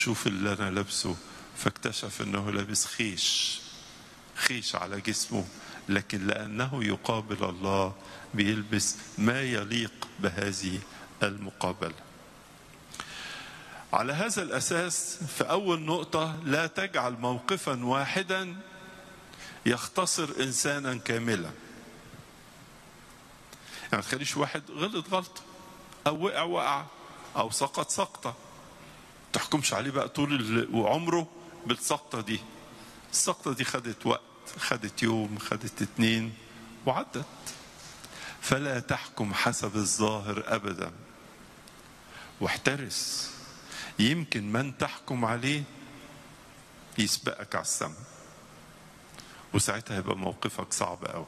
شوف اللي انا لابسه فاكتشف انه لابس خيش خيش على جسمه لكن لانه يقابل الله بيلبس ما يليق بهذه المقابله على هذا الاساس في اول نقطه لا تجعل موقفا واحدا يختصر انسانا كاملا يعني ما تخليش واحد غلط غلطه او وقع وقع او سقط سقطه تحكمش عليه بقى طول عمره بالسقطه دي السقطه دي خدت وقت خدت يوم خدت اتنين وعدت فلا تحكم حسب الظاهر ابدا واحترس يمكن من تحكم عليه يسبقك على السما وساعتها يبقى موقفك صعب قوي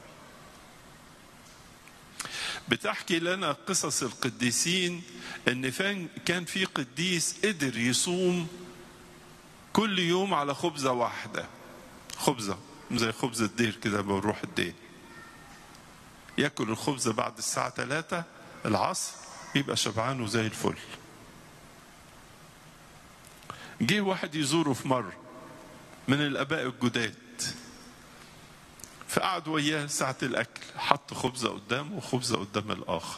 بتحكي لنا قصص القديسين ان كان في قديس قدر يصوم كل يوم على خبزه واحده خبزه زي خبز الدير كده بنروح الدير ياكل الخبزه بعد الساعه 3 العصر يبقى شبعان وزي الفل جه واحد يزوره في مره من الاباء الجداد فقعد وياه ساعة الأكل حط خبزة قدامه وخبزة قدام الآخر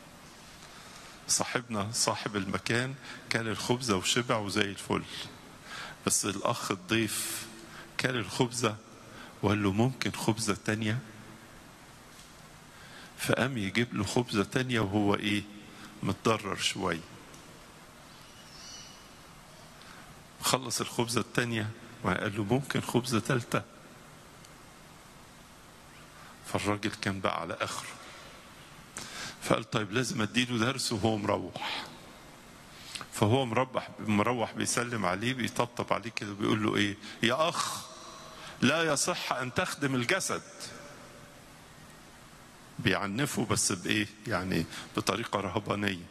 صاحبنا صاحب المكان كان الخبزة وشبع وزي الفل بس الأخ الضيف كان الخبزة وقال له ممكن خبزة تانية فقام يجيب له خبزة تانية وهو إيه متضرر شوية خلص الخبزة التانية وقال له ممكن خبزة تالتة فالراجل كان بقى على اخره فقال طيب لازم اديله درس وهو مروح فهو مربح مروح بيسلم عليه بيطبطب عليه كده بيقول له ايه يا اخ لا يصح ان تخدم الجسد بيعنفه بس بايه يعني بطريقه رهبانيه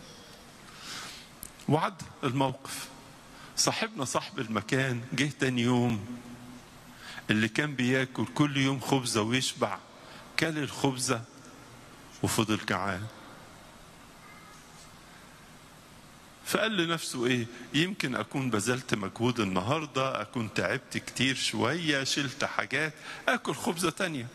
وعد الموقف صاحبنا صاحب المكان جه تاني يوم اللي كان بياكل كل يوم خبزه ويشبع كل الخبزه وفضل جعان فقال لنفسه ايه يمكن اكون بذلت مجهود النهارده اكون تعبت كتير شويه شلت حاجات اكل خبزه تانية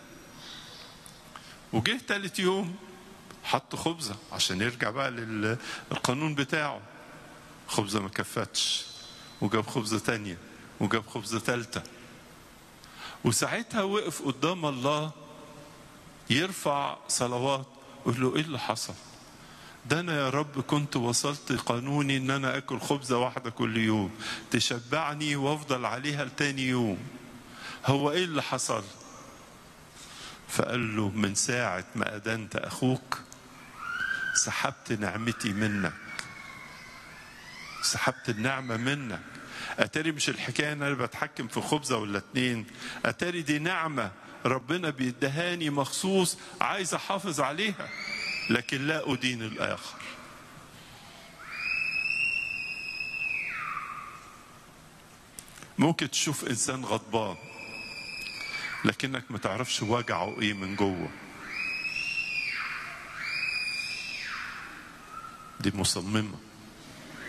وجه تالت يوم حط خبزه عشان يرجع بقى للقانون بتاعه خبزه ما كفتش وجاب خبزه تانية وجاب خبزه تالته وساعتها وقف قدام الله يرفع صلوات يقول له ايه اللي حصل ده انا يا رب كنت وصلت قانوني ان انا اكل خبزه واحده كل يوم تشبعني وافضل عليها لتاني يوم هو ايه اللي حصل فقال له من ساعه ما ادنت اخوك سحبت نعمتي منك سحبت النعمه منك اتاري مش الحكايه ان انا بتحكم في خبزه ولا اتنين اتاري دي نعمه ربنا بيدهاني مخصوص عايز احافظ عليها لكن لا ادين الاخر ممكن تشوف انسان غضبان لكنك ما تعرفش وجعه ايه من جوه دي مصممه